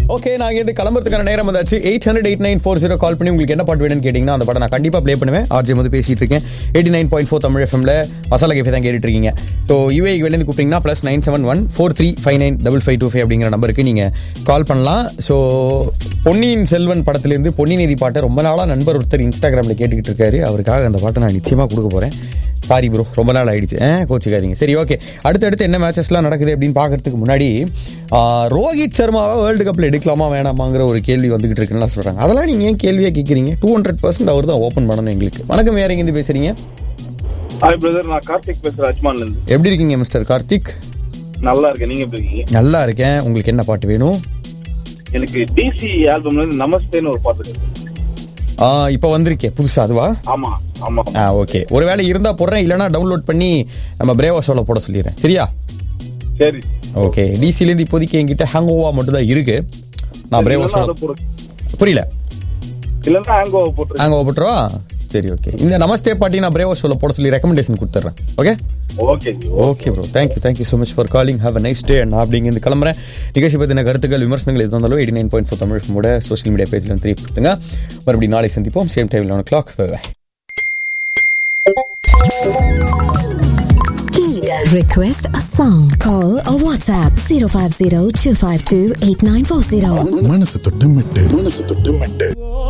Okay நான் இருந்து கிளம்புறதுக்கான நேரம் வந்தாச்சு eight hundred eight nine four zero call பண்ணி உங்களுக்கு என்ன பாட்டு வேணும்னு கேட்டிங்கன்னா அந்த பாட்டை நான் கண்டிப்பாக ப்ளே பண்ணுவேன் ஆர்ஜே வந்து பேசிட்டு இருக்கேன் eighty nine point four Tamil எஃப்எம்ல மசாலா கேஃபே தான் கேட்டுட்டு இருக்கீங்க ஸோ யூஏக்கு வெளிருந்து கூப்பிட்டீங்கன்னா plus nine seven one four three five nine double five two five அப்படிங்கிற நம்பருக்கு நீங்கள் கால் பண்ணலாம் ஸோ பொன்னியின் செல்வன் படத்துலேருந்து பொன்னிநிதி பாட்டை ரொம்ப நாளாக நண்பர் ஒருத்தர் இன்ஸ்டாகிராமில் கேட்டுக்கிட்டு இருக்காரு அவருக்காக அந்த பாட்டை நான் நிச்சயமாக கொடுக்க போகிறேன் சாரி ப்ரோ ரொம்ப நாள் ஆயிடுச்சு ஆ கோச்சிக்காதீங்க சரி ஓகே அடுத்தடுத்து என்ன மேட்சஸ்லாம் நடக்குது அப்படின்னு பார்க்கறதுக்கு முன்னாடி ஆ, ரோஹித் சர்மாவை வேர்ல்டு கப்பில் எடுக்கலாமா வேணாமாங்கிற ஒரு கேள்வி வந்துகிட்டு இருக்குன்னு சொல்கிறாங்க அதெல்லாம் நீங்கள் ஏன் கேள்வியாக கேட்குறீங்க டூ ஹண்ட்ரட் பர்சன்ட் அவர் தான் ஓப்பன் பண்ணணும் எங்களுக்கு வணக்கம் வேற எங்கேருந்து பேசுறீங்க ஹாய் பிரதர் நான் கார்த்திக் பேசுறேன் அஜ்மான்ல இருந்து எப்படி இருக்கீங்க மிஸ்டர் கார்த்திக் நல்லா இருக்கேன் நீங்க எப்படி இருக்கீங்க நல்லா இருக்கேன் உங்களுக்கு என்ன பாட்டு வேணும் எனக்கு டிசி ஆல்பம்ல இருந்து நமஸ்தேன்னு ஒரு பாட்டு இருக்கு ஆ, இப்போ வந்திருக்கே புதுசா அதுவா ஆமா ஆமா ஆ ஓகே ஒருவேளை இருந்தால் போடுறேன் இல்லைனா டவுன்லோட் பண்ணி நம்ம பிரேவா ஷோவில் போட சொல்லிடுறேன் சரியா சரி ஓகே டிசிலேருந்து இப்போதைக்கு என்கிட்ட ஹேங் ஓவா மட்டும் தான் இருக்கு நான் பிரேவா இல்லைன்னா ஷோவில் அதை போடு புரியல இல்லைன்னா ஹேங்கோ போட்டுருக்கு நாங்கள் போட்டுருவா சரி ஓகே இந்த நமஸ்தே பாட்டி நான் பிரேவோ ஷோவில் போட சொல்லி ரெக்கமெண்டேஷன் கொடுத்துட்றேன் okay okay okay bro thank you thank you so much for calling have a nice day நான் அப்படிங்க இந்த கிளம்புறேன் நிகழ்ச்சி பற்றின கருத்துக்கள் விமர்சனங்கள் எது வந்தாலும் eighty nine point four Tamil மூட சோஷியல் மீடியா பேஜில் வந்து கொடுத்துங்க மறுபடியும் நாளை சந்திப்போம் same time eleven o'clock Request a song. Call or WhatsApp 050 252 8940. மனசு தொட்டு மெட்டு மனசு தொட்டு மெட்டு